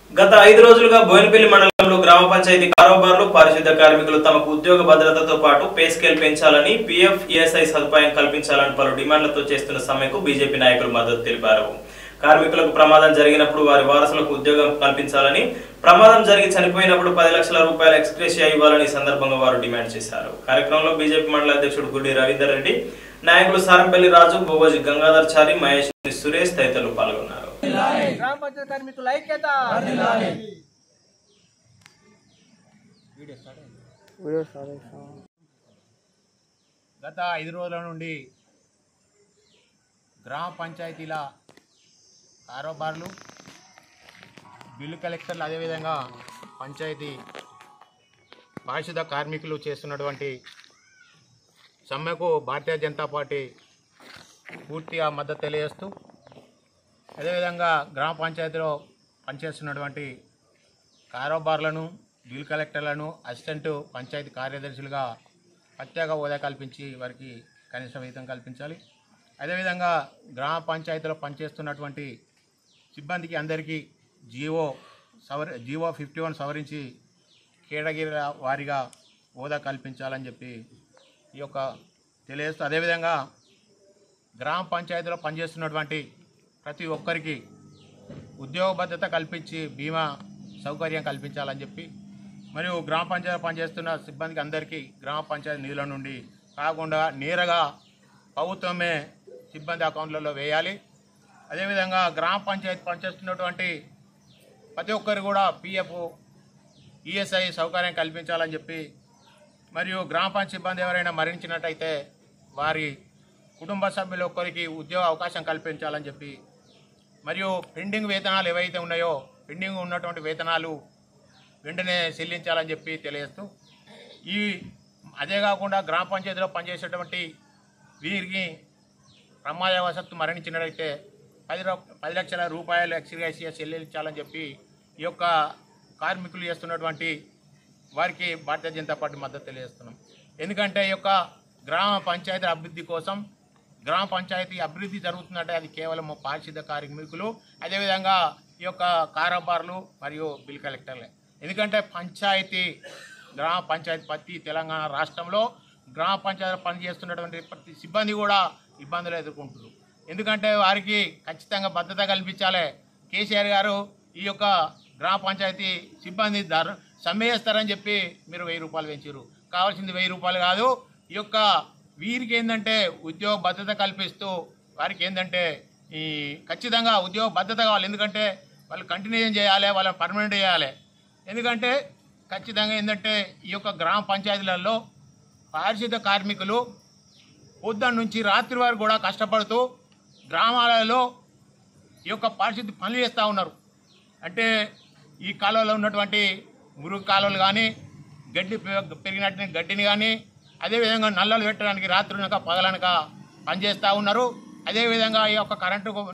గత ఐదు రోజులుగా బోయినపల్లి మండలంలో గ్రామ పంచాయతీ కారోబార్లు పారిశుద్ధ్య కార్మికులు తమకు ఉద్యోగ భద్రతతో పాటు పే స్కేల్ పెంచాలని పీఎఫ్ ఈఎస్ఐ సదుపాయం కల్పించాలని పలు డిమాండ్లతో చేస్తున్న సమ్మెకు బీజేపీ నాయకులు మద్దతు తెలిపారు కార్మికులకు ప్రమాదం జరిగినప్పుడు వారి వారసులకు ఉద్యోగం కల్పించాలని ప్రమాదం జరిగి చనిపోయినప్పుడు పది లక్షల రూపాయల ఎక్స్ప్రెషియా ఇవ్వాలని ఈ సందర్భంగా వారు డిమాండ్ చేశారు కార్యక్రమంలో బీజేపీ మండల అధ్యక్షుడు గుడి రవీందర్ రెడ్డి నాయకులు సారంపల్లి రాజు బోవజి గంగాధర్ చారి మహేష్ సురేష్ తదితరులు పాల్గొన్నారు గ్రామ పంచాయతీ కార్మికుల ఐక్యత గత ఐదు రోజుల నుండి గ్రామ పంచాయతీల కారోబార్లు బిల్లు కలెక్టర్లు అదేవిధంగా పంచాయతీ పారిశుద్ధ కార్మికులు చేస్తున్నటువంటి సమ్మెకు భారతీయ జనతా పార్టీ పూర్తిగా మద్దతు తెలియజేస్తూ అదేవిధంగా గ్రామ పంచాయతీలో పనిచేస్తున్నటువంటి కారోబార్లను బిల్ కలెక్టర్లను అసిస్టెంట్ పంచాయతీ కార్యదర్శులుగా ప్రత్యేక హోదా కల్పించి వారికి కనీస వేతనం కల్పించాలి అదేవిధంగా గ్రామ పంచాయతీలో పనిచేస్తున్నటువంటి సిబ్బందికి అందరికీ జీవో సవరి జీవో ఫిఫ్టీ వన్ సవరించి కేటగిరీల వారిగా హోదా కల్పించాలని చెప్పి ఈ యొక్క తెలియజేస్తూ అదేవిధంగా గ్రామ పంచాయతీలో పనిచేస్తున్నటువంటి ప్రతి ఒక్కరికి ఉద్యోగ భద్రత కల్పించి బీమా సౌకర్యం కల్పించాలని చెప్పి మరియు గ్రామ పంచాయతీ పనిచేస్తున్న సిబ్బందికి అందరికీ గ్రామ పంచాయతీ నిధుల నుండి కాకుండా నేరుగా ప్రభుత్వమే సిబ్బంది అకౌంట్లలో వేయాలి అదేవిధంగా గ్రామ పంచాయతీ పనిచేస్తున్నటువంటి ప్రతి ఒక్కరు కూడా పిఎఫ్ ఈఎస్ఐ సౌకర్యం కల్పించాలని చెప్పి మరియు గ్రామ పంచాయతీ సిబ్బంది ఎవరైనా మరణించినట్టయితే వారి కుటుంబ సభ్యులు ఒక్కరికి ఉద్యోగ అవకాశం కల్పించాలని చెప్పి మరియు పెండింగ్ వేతనాలు ఏవైతే ఉన్నాయో పెండింగ్ ఉన్నటువంటి వేతనాలు వెంటనే చెల్లించాలని చెప్పి తెలియజేస్తూ ఈ అదే కాకుండా గ్రామ పంచాయతీలో పనిచేసేటువంటి వీరికి ప్రమాదవశత్తు మరణించినట్లయితే పది ర- పది లక్షల రూపాయలు ఎక్స్గ్రేషియా చెల్లించాలని చెప్పి ఈ యొక్క కార్మికులు చేస్తున్నటువంటి వారికి భారతీయ జనతా పార్టీ మద్దతు తెలియజేస్తున్నాం ఎందుకంటే ఈ యొక్క గ్రామ పంచాయతీ అభివృద్ధి కోసం గ్రామ పంచాయతీ అభివృద్ధి జరుగుతుందంటే అది కేవలం పారిశుద్ధ కార్మికులు అదేవిధంగా ఈ యొక్క కారోబార్లు మరియు బిల్ కలెక్టర్లే ఎందుకంటే పంచాయతీ గ్రామ పంచాయతీ ప్రతి తెలంగాణ రాష్ట్రంలో గ్రామ పంచాయతీలో పనిచేస్తున్నటువంటి ప్రతి సిబ్బంది కూడా ఇబ్బందులు ఎదుర్కొంటున్నారు ఎందుకంటే వారికి ఖచ్చితంగా భద్రత కల్పించాలి కేసీఆర్ గారు ఈ యొక్క గ్రామ పంచాయతీ సిబ్బంది ధర సమ్మె చేస్తారని చెప్పి మీరు వెయ్యి రూపాయలు పెంచారు కావాల్సింది వెయ్యి రూపాయలు కాదు ఈ యొక్క వీరికి ఏంటంటే ఉద్యోగ భద్రత కల్పిస్తూ వారికి ఏంటంటే ఈ ఖచ్చితంగా ఉద్యోగ భద్రత కావాలి ఎందుకంటే వాళ్ళు కంటిన్యూ చేయాలి వాళ్ళని పర్మనెంట్ చేయాలి ఎందుకంటే ఖచ్చితంగా ఏంటంటే ఈ యొక్క గ్రామ పంచాయతీలలో పారిశుద్ధ కార్మికులు పొద్దున్న నుంచి రాత్రి వరకు కూడా కష్టపడుతూ గ్రామాలలో ఈ యొక్క పారిశుద్ధ పనులు చేస్తూ ఉన్నారు అంటే ఈ కాలువలో ఉన్నటువంటి మురుగు కాలువలు కానీ గడ్డి పె- పెరిగినట్టు గడ్డిని కానీ అదేవిధంగా నల్లలు పెట్టడానికి రాత్రి పగలనక పనిచేస్తూ ఉన్నారు అదేవిధంగా ఈ యొక్క కరెంటు